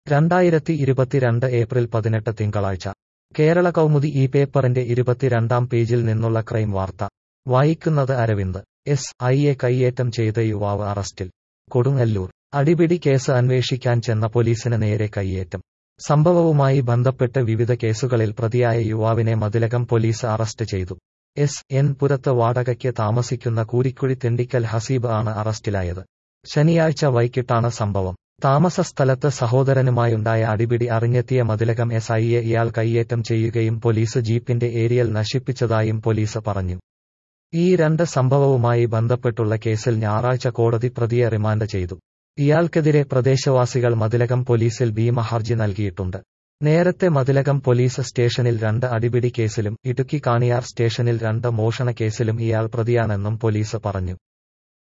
രണ്ടായിരത്തി ഇരുപത്തിരണ്ട് ഏപ്രിൽ പതിനെട്ട് തിങ്കളാഴ്ച കേരള കൗമുദി ഈ പേപ്പറിന്റെ ഇരുപത്തിരണ്ടാം പേജിൽ നിന്നുള്ള ക്രൈം വാർത്ത വായിക്കുന്നത് അരവിന്ദ് എസ് ഐയെ കൈയേറ്റം ചെയ്ത യുവാവ് അറസ്റ്റിൽ കൊടുങ്ങല്ലൂർ അടിപിടി കേസ് അന്വേഷിക്കാൻ ചെന്ന പോലീസിന് നേരെ കൈയേറ്റം സംഭവവുമായി ബന്ധപ്പെട്ട് വിവിധ കേസുകളിൽ പ്രതിയായ യുവാവിനെ മതിലകം പോലീസ് അറസ്റ്റ് ചെയ്തു എസ് എൻ പുരത്ത് വാടകയ്ക്ക് താമസിക്കുന്ന കൂരിക്കുഴി തെണ്ടിക്കൽ ഹസീബ് ആണ് അറസ്റ്റിലായത് ശനിയാഴ്ച വൈകിട്ടാണ് സംഭവം താമസ സ്ഥലത്ത് സഹോദരനുമായുണ്ടായ അടിപിടി അറിഞ്ഞെത്തിയ മതിലകം എസ് ഐയെ ഇയാൾ കൈയേറ്റം ചെയ്യുകയും പോലീസ് ജീപ്പിന്റെ ഏരിയൽ നശിപ്പിച്ചതായും പോലീസ് പറഞ്ഞു ഈ രണ്ട് സംഭവവുമായി ബന്ധപ്പെട്ടുള്ള കേസിൽ ഞായറാഴ്ച കോടതി പ്രതിയെ റിമാൻഡ് ചെയ്തു ഇയാൾക്കെതിരെ പ്രദേശവാസികൾ മതിലകം പോലീസിൽ ഭീമ ഹർജി നൽകിയിട്ടുണ്ട് നേരത്തെ മതിലകം പോലീസ് സ്റ്റേഷനിൽ രണ്ട് അടിപിടി കേസിലും ഇടുക്കി കാണിയാർ സ്റ്റേഷനിൽ രണ്ട് മോഷണ കേസിലും ഇയാൾ പ്രതിയാണെന്നും പോലീസ് പറഞ്ഞു